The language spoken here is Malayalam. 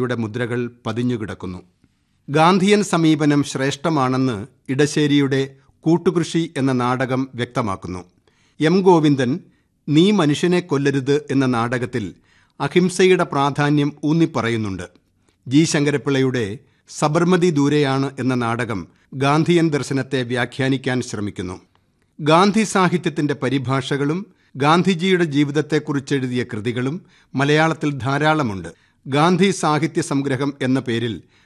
ഗാന്ധിജിയുടെ മുദ്രകൾ പതിഞ്ഞുകിടക്കുന്നു ഗാന്ധിയൻ സമീപനം ശ്രേഷ്ഠമാണെന്ന് ഇടശ്ശേരിയുടെ കൂട്ടുകൃഷി എന്ന നാടകം വ്യക്തമാക്കുന്നു എം ഗോവിന്ദൻ നീ മനുഷ്യനെ കൊല്ലരുത് എന്ന നാടകത്തിൽ അഹിംസയുടെ പ്രാധാന്യം ഊന്നിപ്പറയുന്നുണ്ട് ജി ശങ്കരപ്പിള്ളയുടെ സബർമതി ദൂരെയാണ് എന്ന നാടകം ഗാന്ധിയൻ ദർശനത്തെ വ്യാഖ്യാനിക്കാൻ ശ്രമിക്കുന്നു ഗാന്ധി സാഹിത്യത്തിന്റെ പരിഭാഷകളും ഗാന്ധിജിയുടെ ജീവിതത്തെക്കുറിച്ചെഴുതിയ കൃതികളും മലയാളത്തിൽ ധാരാളമുണ്ട് ഗാന്ധി സാഹിത്യ സംഗ്രഹം എന്ന പേരിൽ